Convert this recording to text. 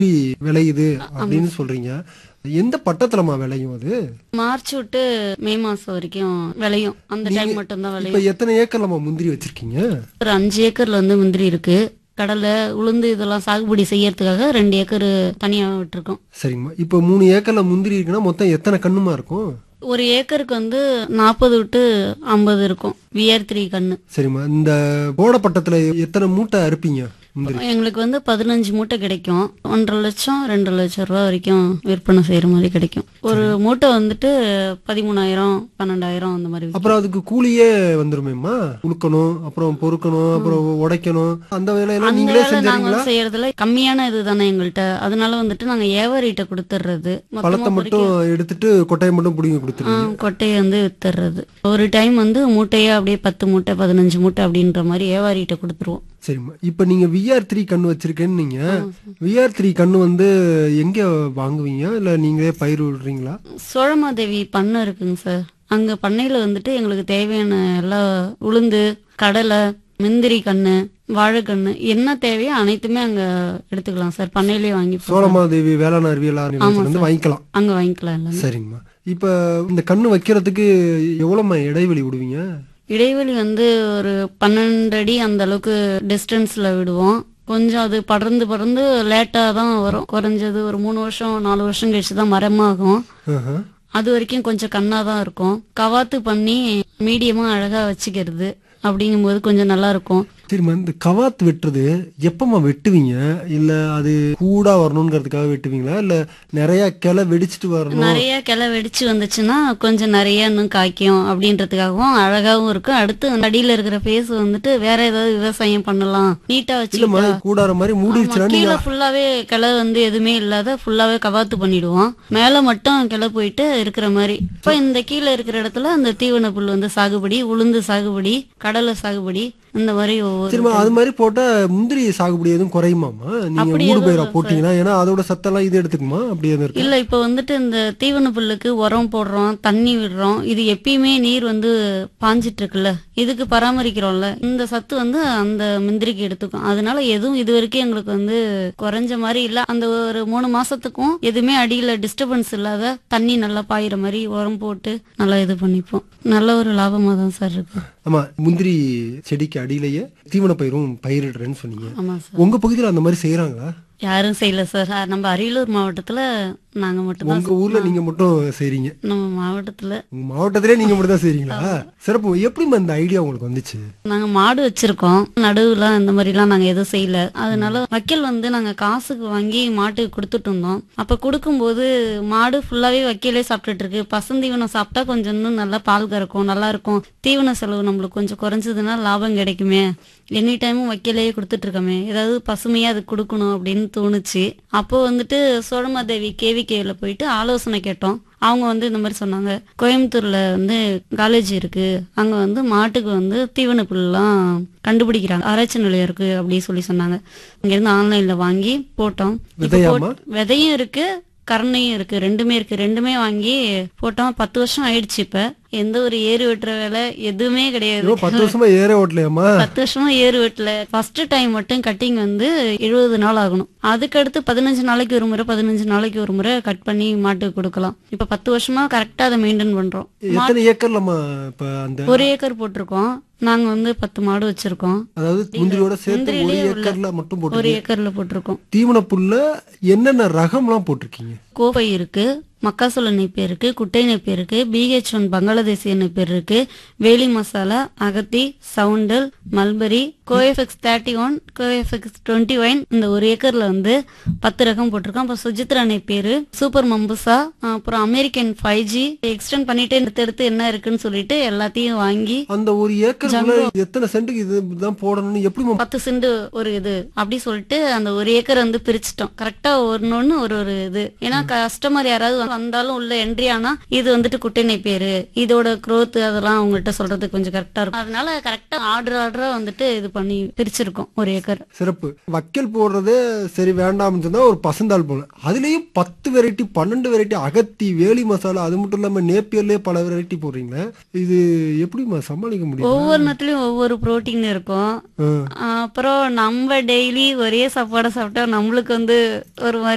விளையுது அப்படின்னு சொல்றீங்க எந்த பட்டத்துலமா விளையும் அது மார்ச் விட்டு மே மாசம் வரைக்கும் விளையும் அந்த டைம் மட்டும்தான் விளையும் இப்ப எத்தனை ஏக்கர்லமா முந்திரி வச்சிருக்கீங்க ஒரு அஞ்சு ஏக்கர்ல வந்து முந்திரி இருக்கு கடலை உளுந்து இதெல்லாம் சாகுபடி செய்யறதுக்காக ரெண்டு ஏக்கர் தனியா விட்டுருக்கோம் சரிங்கம்மா இப்ப மூணு ஏக்கர்ல முந்திரி இருக்குன்னா மொத்தம் எத்தனை கண்ணுமா இருக்கும் ஒரு ஏக்கருக்கு வந்து நாற்பது விட்டு ஐம்பது இருக்கும் விஆர் த்ரீ கண்ணு சரிம்மா இந்த போடப்பட்டத்துல எத்தனை மூட்டை அறுப்பீங்க முந்திரி எங்களுக்கு வந்து பதினஞ்சு மூட்டை கிடைக்கும் ஒன்றரை லட்சம் ரெண்டு லட்சம் ரூபா வரைக்கும் விற்பனை செய்யற மாதிரி கிடைக்கும் ஒரு மூட்டை வந்துட்டு பதிமூணாயிரம் பன்னெண்டாயிரம் அந்த மாதிரி விக்கும். அப்புறம் அதுக்கு கூலியே வந்துருமேம்மா உழுக்கணும் அப்புறம் பொறுக்கணும் அப்புறம் உடைக்கணும் அந்த வேலையெல்லாம் அந்த நீங்களே வேலை நாங்க செஞ்சீங்களா வந்து செய்யறதுல கம்மியான இது தானே எங்கள்கிட்ட அதனால வந்துட்டு நாங்க ஏவாரிட்ட கொடுத்துடுறது மொத்தமா பழத்தை மட்டும் எடுத்துட்டு கொட்டையை மட்டும் பிடிங்கி ஆ, கொடுத்துருவீங்க கொட்டையை வந்து வித்துறது ஒரு டைம் வந்து மூட்டையா அப்படியே பத்து மூட்டை பதினஞ்சு மூட்டை அப்படின்ற மாதிரி ஏவாரிட்ட கொடுத்துருவோம் சரிம்மா இப்ப நீங்க விஆர் த்ரீ கண்ணு வச்சிருக்கேன்னு நீங்க விஆர் த்ரீ கண்ணு வந்து எங்க வாங்குவீங்க இல்ல நீங்களே பயிர் விடுறீங்களா சோழமாதேவி பண்ணை இருக்குங்க சார் அங்க பண்ணையில வந்துட்டு எங்களுக்கு தேவையான எல்லா உளுந்து கடலை முந்திரி கண்ணு வாழைக்கண்ணு என்ன தேவையோ அனைத்துமே அங்க எடுத்துக்கலாம் சார் பண்ணையிலேயே வாங்கி போ- சோழமாதேவி வேளாண் அறிவியல் நிலையத்துல இருந்து வாங்கிக்கலாம் அங்க வாங்கிக்கலாம் எல்லாமே சரிங்கம்மா இப்ப இந்த கண்ணு வைக்கிறதுக்கு எவ்வளவுமா இடைவெளி விடுவீங்க இடைவெளி வந்து ஒரு பன்னெண்டு அடி அந்த அளவுக்கு டிஸ்டன்ஸ்ல விடுவோம் கொஞ்சம் அது படர்ந்து படர்ந்து லேட்டா தான் வரும் குறைஞ்சது ஒரு மூணு வருஷம் நாலு வருஷம் கழிச்சு தான் மரமாகும் ஆஹா. அது வரைக்கும் கொஞ்சம் கண்ணா தான் இருக்கும் கவாத்து பண்ணி மீடியமா அழகா வச்சுக்கிறது அப்படிங்கும்போது கொஞ்சம் நல்லா இருக்கும் சரிம்மா இந்த கவாத் வெட்டுறது எப்பமா வெட்டுவீங்க இல்ல அது கூடா வரணுங்கிறதுக்காக வெட்டுவீங்களா இல்ல நிறைய கிளை வெடிச்சிட்டு வரணும் நிறைய கிளை வெடிச்சு வந்துச்சுன்னா கொஞ்சம் நிறைய இன்னும் காய்க்கும் அப்படின்றதுக்காகவும் அழகாவும் இருக்கும் அடுத்து அடியில இருக்கிற ஃபேஸ் வந்துட்டு வேற ஏதாவது விவசாயம் பண்ணலாம் நீட்டா இல்லம்மா வச்சுக்கிட்டா கூடார மாதிரி மூடிடுச்சுன்னா ஆமா, நீங்க கீழே ஃபுல்லாவே கிளை வந்து எதுவுமே இல்லாத ஃபுல்லாவே கவாத்து பண்ணிடுவோம் மேல மட்டும் கிளை போயிட்டு இருக்கிற மாதிரி இப்ப இந்த கீழே இருக்கிற இடத்துல அந்த தீவன புல் வந்து சாகுபடி உளுந்து சாகுபடி கடலை சாகுபடி இந்த மாதிரி ஒவ்வொரு சரிம்மா அது மாதிரி போட்டா முந்திரி சாகுபடி எதுவும் குறையுமாமா நீங்க அப்படி மூடு எதுவும் பயிரா இல்ல போட்டீங்கன்னா ஏன்னா அதோட சத்தெல்லாம் இது எடுத்துக்குமா அப்படி எதுவும் இருக்கு இல்ல இப்ப வந்துட்டு இந்த தீவன புல்லுக்கு உரம் போடுறோம் தண்ணி விடுறோம் இது எப்பயுமே நீர் வந்து பாஞ்சிட்டு இருக்குல்ல இதுக்கு பராமரிக்கிறோம்ல இந்த சத்து வந்து அந்த முந்திரிக்கு எடுத்துக்கும் அதனால எதுவும் இது வரைக்கும் எங்களுக்கு வந்து குறைஞ்ச மாதிரி இல்ல அந்த ஒரு மூணு மாசத்துக்கும் எதுவுமே அடியில டிஸ்டர்பன்ஸ் இல்லாத தண்ணி நல்லா பாயிற மாதிரி உரம் போட்டு நல்லா இது பண்ணிப்போம் நல்ல ஒரு லாபமா தான் சார் இருக்கு ஆமா முந்திரி செடிக்கு அடியிலேயே தீவன பயிரும் பயிரிடுறேன்னு சொன்னீங்க ஆமா சார் உங்க பகுதியில அந்த மாதிரி செய்யறாங்களா யாரும் செய்யல சார் நம்ம அரியலூர் மாவட்டத்துல நாங்க மட்டும்தான் உங்க ஊர்ல நீங்க மட்டும் செய்றீங்க நம்ம மாவட்டத்துல உங்க மாவட்டத்திலே நீங்க மட்டும் தான் செய்றீங்களா சிறப்பு எப்படிம்மா இந்த ஐடியா உங்களுக்கு வந்துச்சு நாங்க மாடு வச்சிருக்கோம் நடுவுல இந்த மாதிரிலாம் நாங்க எதுவும் செய்யல அதனால வைக்கல் வந்து நாங்க காசுக்கு வாங்கி மாட்டுக்கு கொடுத்துட்டு இருந்தோம் அப்ப கொடுக்கும்போது மாடு ஃபுல்லாவே வைக்கலே சாப்பிட்டுட்டு இருக்கு பசந்தீவனம் சாப்பிட்டா கொஞ்சம் இன்னும் நல்லா பால் கறக்கும் நல்லா இருக்கும் தீவன செலவு நம்மளுக்கு கொஞ்சம் குறைஞ்சதுன்னா லாபம் கிடைக்குமே எனி டைமும் வைக்கலையே கொடுத்துட்டு இருக்கோமே ஏதாவது பசுமையா அது கொடுக்கணும் அப்படின்னு தோணுச்சு அப்போ வந்துட்டு சோழமாதேவி கேவிகேல போயிட்டு ஆலோசனை கேட்டோம் அவங்க வந்து இந்த மாதிரி சொன்னாங்க கோயம்புத்தூர்ல வந்து காலேஜ் இருக்கு அங்க வந்து மாட்டுக்கு வந்து தீவன புல்லாம் கண்டுபிடிக்கிறாங்க ஆராய்ச்சி நிலையம் இருக்கு அப்படின்னு சொல்லி சொன்னாங்க இங்க இருந்து ஆன்லைன்ல வாங்கி போட்டோம் இப்ப விதையாம்மா? போட்- விதையும் இருக்கு கரணையும் இருக்கு ரெண்டுமே இருக்கு ரெண்டுமே வாங்கி போட்டோம் பத்து வருஷம் ஆயிடுச்சு இப்ப எந்த ஒரு ஏறு வெட்டுற வேலை எதுவுமே கிடையாது ஐயோ, பத்து வருஷமா ஏற ஓட்டலையாம்மா பத்து வருஷமா ஏறு வெட்டல ஃபர்ஸ்ட் டைம் மட்டும் கட்டிங் வந்து எழுபது நாள் ஆகணும் அதுக்கடுத்து பதினஞ்சு நாளைக்கு ஒரு முறை பதினஞ்சு நாளைக்கு ஒரு முறை கட் பண்ணி மாட்டுக்கு கொடுக்கலாம் இப்ப பத்து வருஷமா கரெக்டா அதை மெயின்டைன் பண்றோம் எத்தனை ஏக்கர்லம்மா இப்ப அந்த ஒரு ஏக்கர் போட்டிருக்கோம் நாங்க வந்து பத்து மாடு வச்சிருக்கோம் அதாவது முந்திரியோட சேர்த்து ஒரு முந்திரியிலே உள்ள- ஏக்கர்ல மட்டும் ஒரு போட்டு ஏக்கர்ல போட்டிருக்கோம் தீவன புல்ல என்னென்ன ரகம்லாம் போட்டிருக்கீங்க கோவை இருக்கு மக்காசோள நெய்ப்பேர் இருக்கு குட்டை நெய்ப்பேர் இருக்கு பிஹெச் ஒன் பங்களாதேசிய நெய்ப்பேர் இருக்கு வேலி மசாலா அகத்தி சவுண்டல் mulberry CoFS thirty one CoFS twenty one இந்த ஒரு ஏக்கர்ல வந்து பத்து ரகம் போட்டிருக்கோம் அப்புறம் சுஜித்ரா நெய்ப்பேர் சூப்பர் மம்புசா அப்புறம் அமெரிக்கன் ஃபைவ் ஜி எக்ஸ்டெண்ட் பண்ணிட்டு எடுத்து எடுத்து என்ன இருக்குன்னு சொல்லிட்டு எல்லாத்தையும் வாங்கி அந்த ஒரு ஏக்கர்ல எத்தனை சென்ட்டுக்கு இதுதான் போடணும்னு எப்படி பத்து சென்ட் ஒரு இது அப்படி சொல்லிட்டு அந்த ஒரு ஏக்கர் வந்து பிரிச்சிட்டோம் கரெக்டா ஒன்னொன்னு ஒரு ஒரு இது ஏன்னா கஸ்டமர் யாராவது வந்தாலும் உள்ள என்ட்ரி ஆனா இது வந்துட்டு குட்டெண்ணை பேரு இதோட growth அதெல்லாம் அவங்கள்ட்ட சொல்றதுக்கு கொஞ்சம் கரெக்டா இருக்கும் அதனால கரெக்டா ஆர்டர் ஆர்டரா வந்துட்டு இது பண்ணி பிரிச்சிருக்கோம் ஒரு ஏக்கர் சிறப்பு வக்கல் போடுறதே சரி வேண்டாம்னு சொன்னா ஒரு பசந்தாள் போல அதுலயும் பத்து வெரைட்டி பன்னெண்டு வெரைட்டி அகத்தி வேலி மசாலா அது மட்டும் இல்லாம நேப்பியர்லயே பல வெரைட்டி போடுறீங்களே இது எப்படிம்மா சமாளிக்க முடியும் ஒவ்வொன்றுத்துலயும் ஒவ்வொரு புரோட்டீன் இருக்கும் ஆ. அப்புறம் நம்ம டெய்லி ஒரே சாப்பாடை சாப்பிட்டா நம்மளுக்கு வந்து ஒரு மாதிரி